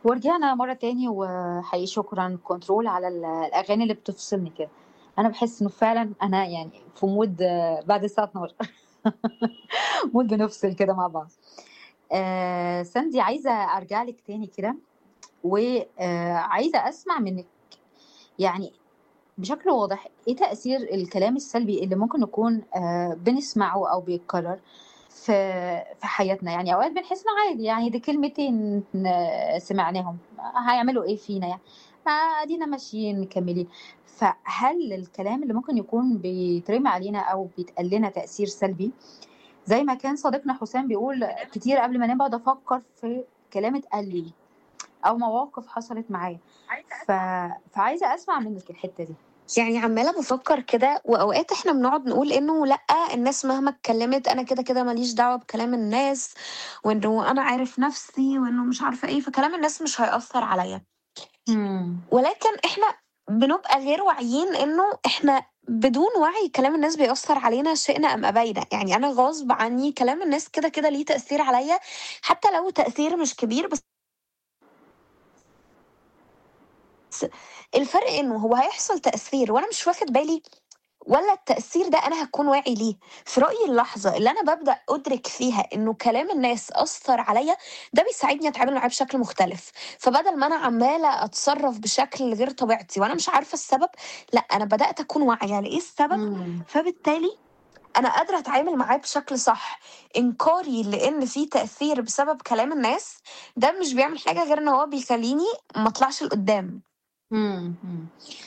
ورجعنا مرة تاني وحقيقي شكرًا كنترول على ال الأغاني اللي بتفصلني كده، أنا باحس إنه فعلًا أنا يعني في mood بعد الساعة 00:00 mood بنفصل كده مع بعض. آآ ساندي عايزة أرجع لِك تاني كده و آآ عايزة أسمع منِّك يعني بشكل واضح إيه تأثير الكلام السلبي اللي ممكن نكون آآ بنسمعه أو بيتكرر في في حياتنا، يعني أوقات بنحس إنه عادي يعني دي كلمتين سمعناهم هيعملوا إيه فينا يعني، ما أدينا ماشيين مكملين. فهل الكلام اللي ممكن يكون بيترمي علينا أو بيتقال لنا تأثير سلبي، زي ما كان صديقنا حسام بيقول كتير قبل ما أنام باقعد أفكر في كلام اتقال لي أو مواقف حصلت معايا، ف فعايزة أسمع منِّك الحتة دي. يعني عمّالة بافكر كده وأوقات إحنا بنقعد نقول إنه لأ، الناس مهما اتكلمت أنا كده، كده ما ليش دعوة بكلام الناس، وإنه أنا عارف نفسي وإنه مش عارفة إيه، فكلام الناس مش هيأثّر عليَّ. إمم. ولكن إحنا بنبقى غير واعيين إنه إحنا بدون وعي كلام الناس بيأثّر علينا شئنا أم أبينا، يعني أنا غصب عني كلام الناس كده، كده ليه تأثير عليَّ حتى لو تأثير مش كبير بس الفرق إنه هو هيحصل تأثير وأنا مش واخد بالي والّا التأثير ده أنا هاكون واعي ليه؟ في رأيي اللحظة اللي أنا بابدأ أدرك فيها إنه كلام الناس أثّر عليَّ، ده بيساعدني أتعامل معاه بشكل مختلف، فبدل ما أنا عمّالة أتصرّف بشكل غير طبيعتي وأنا مش عارفة السبب، لأ أنا بدأت أكون واعية لإيه السبب، إمم. فبالتالي أنا قادرة أتعامل معاه بشكل صح. إنكاري لإن في تأثير بسبب كلام الناس، ده مش بيعمل حاجة غير إن هو بيخلّيني ما أطلعش لقدّام. إمم، إمم.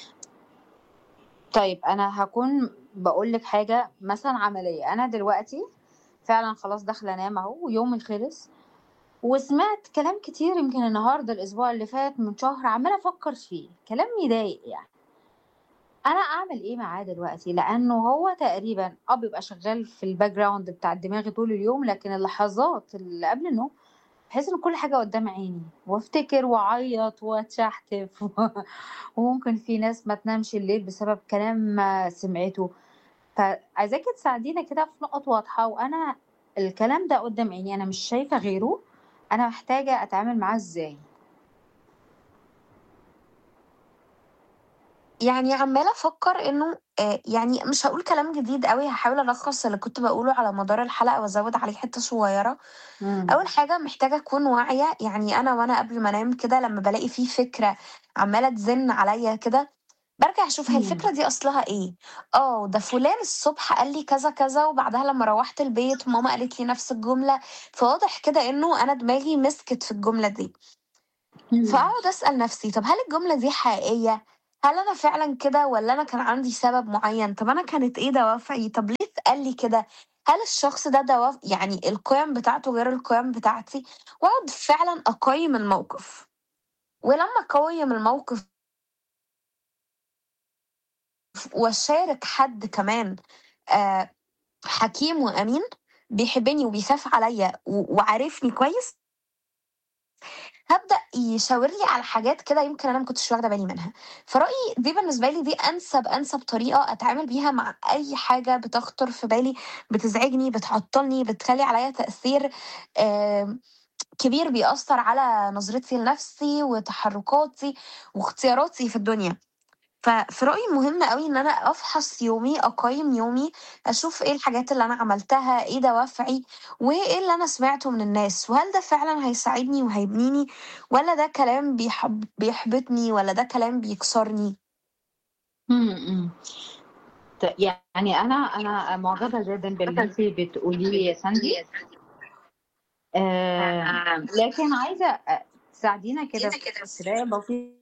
طيب أنا هاكون باقول لِك حاجة مثلًا عملية، أنا دلوقتي فعلًا خلاص داخلة أنام أهو ويومي خلص، وسمعت كلام كتير يمكن النهارده، الأسبوع اللي فات، من شهر، عمّالة أفكر فيه، كلام يضايق يعني. أنا أعمل إيه معاه دلوقتي؟ لأنه هو تقريبًا آه بيبقى شغال في الbackground بتاع دماغي طول اليوم، لكن اللحظات اللي قبل النوم باحس إن كل حاجة قدّام عيني، وافتكر وأعيط وأتشحتف و وممكن في ناس ما تنامش الليل بسبب كلام سمعته، فعايزاكِ تساعدينا كده في نقط واضحة وأنا الكلام ده قدّام عيني، أنا مش شايفة غيره، أنا محتاجة أتعامل معاه إزاي؟ يعني عمّالة أفكر إنه آآ يعني مش هاقول كلام جديد أوي، هاحاول ألخّص اللي كنت باقوله على مدار الحلقة وأزوّد عليه حتّة صغيرة. إمم. أول حاجة محتاجة أكون واعية، يعني أنا وأنا قبل ما أنام كده لمّا بالاقي في فكرة عمّالة تزن عليَّ كده، بارجع أشوف هي الفكرة إمم. دي أصلها إيه؟ آه، ده فلان الصبح قال لي كذا، كذا، وبعدها لمّا روّحت البيت ماما قالت لي نفس الجملة، فواضح كده إنه أنا دماغي مسكت في الجملة دي. إمم. فأقعد أسأل نفسي طب هل الجملة دي حقيقية؟ هل أنا فعلًا كده والّا أنا كان عندي سبب معيّن؟ طب أنا كانت إيه دوافعي؟ طب ليه اتقال لي كده؟ هل الشخص ده دواف يعني القِيَم بتاعته غير القِيَم بتاعتي؟ وأقعد فعلًا أقيّم الموقف. ولمّا أقيّم الموقف وأشارك حد كمان آآ حكيم وأمين، بيحبني وبيخاف عليَّ و وعارفني كويس هابدأ يشاور لي على حاجات كده يمكن أنا ما كنتش واخدة بالي منها. فرأيي دي بالنسبة لي دي أنسب، أنسب طريقة أتعامل بيها مع أي حاجة بتخطر في بالي، بتزعجني، بتعطّلني، بتخلّي عليَّ تأثير آمم كبير بيأثّر على نظرتي لنفسي وتحرُّكاتي واختياراتي في الدنيا. ففي رأيي مهم أوي إن أنا أفحص يومي، أقيّم يومي، أشوف إيه الحاجات اللي أنا عملتها، إيه دوافعي، وإيه اللي أنا سمعته من الناس، وهل ده فعلًا هيساعدني وهيبنيني والّا ده كلام بيحب بيحبطني والّا ده كلام بيكسرني؟ إمم، إمم. ت يعني أنا أنا معجبة جدًا باللي أنتِ بتقوليه يا ساندي. آآ لكن عايزة أ تساعدينا كده في بداية بسيطة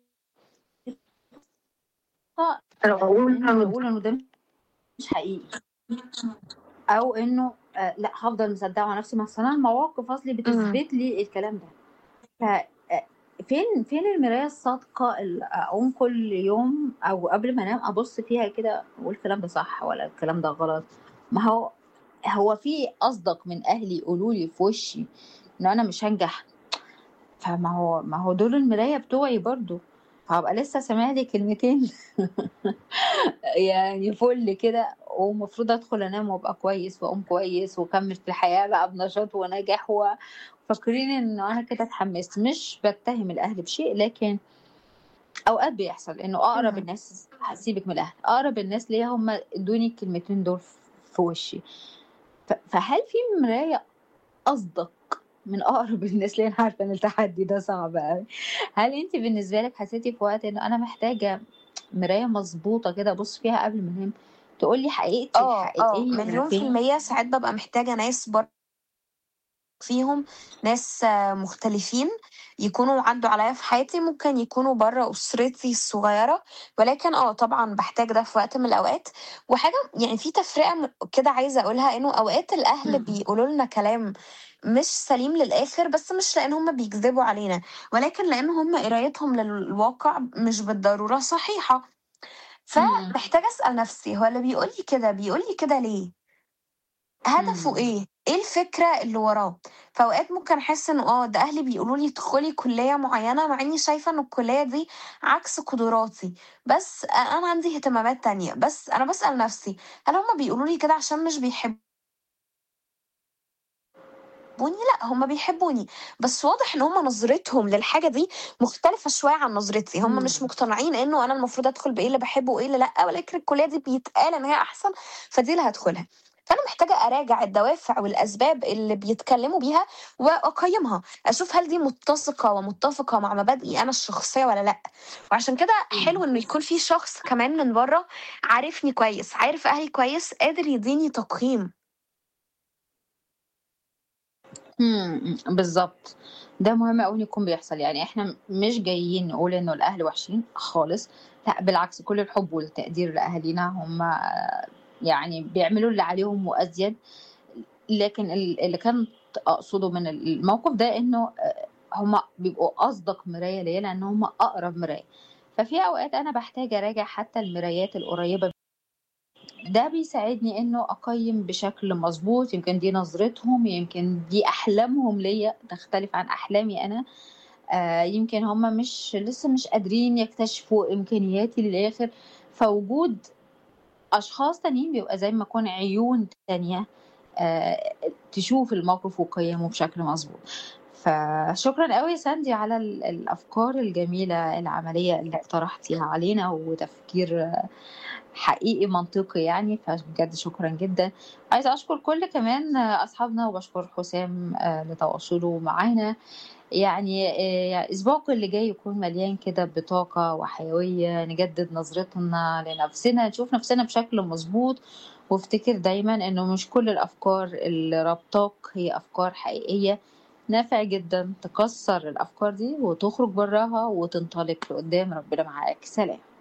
إنه نقول إنه ده مش حقيقي. أو إنه آآ لأ هافضل مصدّقة مع نفسي، ما أصل أنا المواقف أصلي إمم. بتثبت لي الكلام ده. ف أ فين فين المراية الصادقة اللي أقوم كل يوم أو قبل ما أنام أبُص فيها كده وأقول الكلام ده صح والّا الكلام ده غلط؟ ما هو هو في أصدق من أهلي يقولوا لي في وشي إنه أنا مش هانجح؟ فما هو ما هو دول المراية بتوعي برضه، فهابقى لسه سامع لي كلمتين يعني فُل كده ومفروض ادخل انام وابقى كويس واقوم كويس واكمل في الحياه بقى بنشاط ونجاح وفاكرين ان انا كده اتحمست مش بتهم الاهل بشيء لكن اوقات بيحصل انه اقرب مم. الناس هسيبك من الاهل اقرب الناس ليا هم ادوني الكلمتين دول في وشي ف- فهل في مرايه اصدق من اقرب الناس ليا انا عارفه ان التحدي ده صعب قوي هل انت بالنسبه لك حسيتي في وقت انه انا محتاجه مرايه مظبوطه كده ابص فيها قبل ما انام تقول لي حقيقتي اه اه الحقيقيه انا مليون في فين المية ساعات ببقى محتاجة ناس بر فيهم ناس آه، مختلفين يكونوا عدوا عليا في حياتي ممكن يكونوا بره أسرتي الصغيرة ولكن اه طبعا بحتاج ده في وقت من الأوقات وحاجة يعني في تفرقة م- كده عايزة أقولها إنه أوقات الأهل م- بيقولوا لنا كلام مش سليم للآخر بس مش لأن هم بيكذبوا علينا ولكن لأن هم قرايتهم للواقع مش بالضرورة صحيحة م- فمحتاجة أسأل نفسي هو اللي بيقول لي كده بيقول لي كده ليه هدفه م- ايه ايه الفكره اللي وراه فاوقات ممكن احس انه اه ده اهلي بيقولوا لي ادخلي كليه معينه مع اني شايفه ان الكليه دي عكس قدراتي بس انا عندي اهتمامات تانية بس انا بسأل نفسي هل هما بيقولوا لي كده عشان مش بيحبوني لا هما بيحبوني بس واضح ان هما نظرتهم للحاجه دي مختلفه شويه عن نظرتي هما مش م- مقتنعين انه انا المفروض ادخل بايه اللي بحبه وايه اللي لا ولكن الكليه دي بيتقال ان هي احسن فدي اللي هدخلها فانا محتاجه اراجع الدوافع والاسباب اللي بيتكلموا بيها واقيمها اشوف هل دي متسقه ومتفقه مع مبادئي انا الشخصيه ولا لا وعشان كده حلو م- انه يكون في شخص كمان من بره عارفني كويس عارف اهلي كويس قادر يديني تقييم م- م- بالظبط ده مهم قوي يكون بيحصل يعني احنا مش جايين نقول انه الاهل وحشين خالص لا بالعكس كل الحب والتقدير لاهالينا هم يعني بيعملوا اللي عليهم وازيد لكن ال- اللي كان اقصده من الموقف ده انه هما بيبقوا اصدق مرايه ليا لان هما اقرب مرايه ففي اوقات انا بحتاج اراجع حتى المرايات القريبه ده بيساعدني انه اقيم بشكل مظبوط يمكن دي نظرتهم يمكن دي احلامهم ليا تختلف عن احلامي انا آه يمكن هما مش لسه مش قادرين يكتشفوا امكانياتي للاخر فوجود اشخاص تانيين بيبقى زي ما يكون عيون تانية آه، تشوف الموقف وقيمه بشكل مظبوط فشكرا قوي يا ساندي على ال- الافكار الجميله العمليه اللي اقترحتيها علينا وتفكير آه، حقيقي منطقي يعني فبجد شكرا جدا عايزه اشكر كل كمان آه، اصحابنا وبشكر حسام آه، لتواصله معانا يعني آه، الاسبوع اللي جاي يكون مليان كده بطاقه وحيويه نجدد نظرتنا لنفسنا نشوف نفسنا بشكل مظبوط وافتكر دايما انه مش كل الافكار اللي ربطاك هي افكار حقيقيه نافع جدا تكسر الافكار دي وتخرج براها وتنطلق لقدام ربنا معاك سلام